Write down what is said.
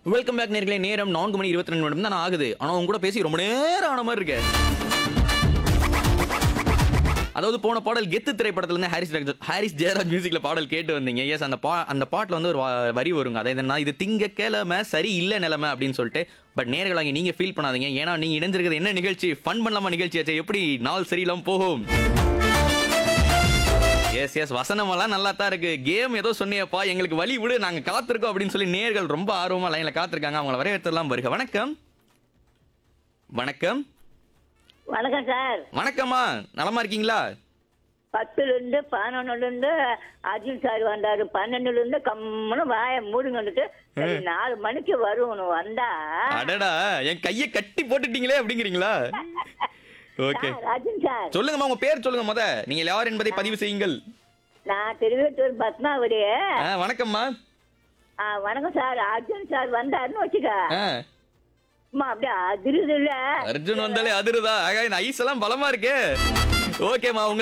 welcome back நேர்களே நேரம் நான்கு மணி இருபத்தி ரெண்டு நிமிடம் தான் ஆகுது ஆனா உங்க கூட பேசி ரொம்ப நேரம் ஆன மாதிரி இருக்கு அதாவது போன பாடல் கெத்து திரைப்படத்துல இருந்து ஹாரிஸ் ராஜ்- ஹாரிஸ் ஜெயராஜ் மியூசிக்ல பாடல் கேட்டு வந்தீங்க எஸ் அந்த பா அந்த பாட்டுல வந்து ஒரு வ- வரி வருங்க அதை என்ன இது திங்க கிழமை சரி இல்ல நிலைமை அப்படின்னு சொல்லிட்டு பட் நேர்களாங்க நீங்க ஃபீல் பண்ணாதீங்க ஏன்னா நீங்க இணைஞ்சிருக்கிறது என்ன நிகழ்ச்சி ஃபன் பண்ணலாமா நிகழ்ச்சி ஆச்சு எப்படி நாள் சரியில்லாம போகும் எஸ் எஸ் வசனமெல்லாம் நல்லா தான் இருக்கு கேம் ஏதோ சொன்னியப்பா எங்களுக்கு வழி விடு நாங்க காத்திருக்கோம் அப்படின்னு சொல்லி நேர்கள் ரொம்ப ஆர்வமா லைன்ல காத்திருக்காங்க அவங்கள வரவேற்றலாம் வருக வணக்கம் வணக்கம் வணக்கம் சார் வணக்கம்மா நலமா இருக்கீங்களா பத்துல இருந்து பதினொன்னுல இருந்து அர்ஜுன் சார் வந்தாரு பன்னெண்டுல இருந்து கம்முன்னு வாய மூடுங்கன்னுட்டு சரி நாலு மணிக்கு வருவணும் வந்தா அடடா என் கைய கட்டி போட்டுட்டீங்களே அப்படிங்கிறீங்களா ஓகே சார், அர்ஜுன் சார் சொல்லுங்கம்மா உங்க பேர் சொல்லுங்க முத நீங்க யார் என்பதை பதிவு செய்யுங்கள் நான் திருவேட்டூர் பத்மாவதி ஆ, வணக்கம்மா ஆ, வணக்கம் சார் அர்ஜுன் சார் வந்தாருன்னு வச்சுக்க ஆ, அம்மா அப்படியே அதிருது இல்ல அர்ஜுன் வந்தாலே அதிருதா ஆகா இந்த ஐஸ் எல்லாம் பலமா இருக்கே ஓகேம்மா உங்க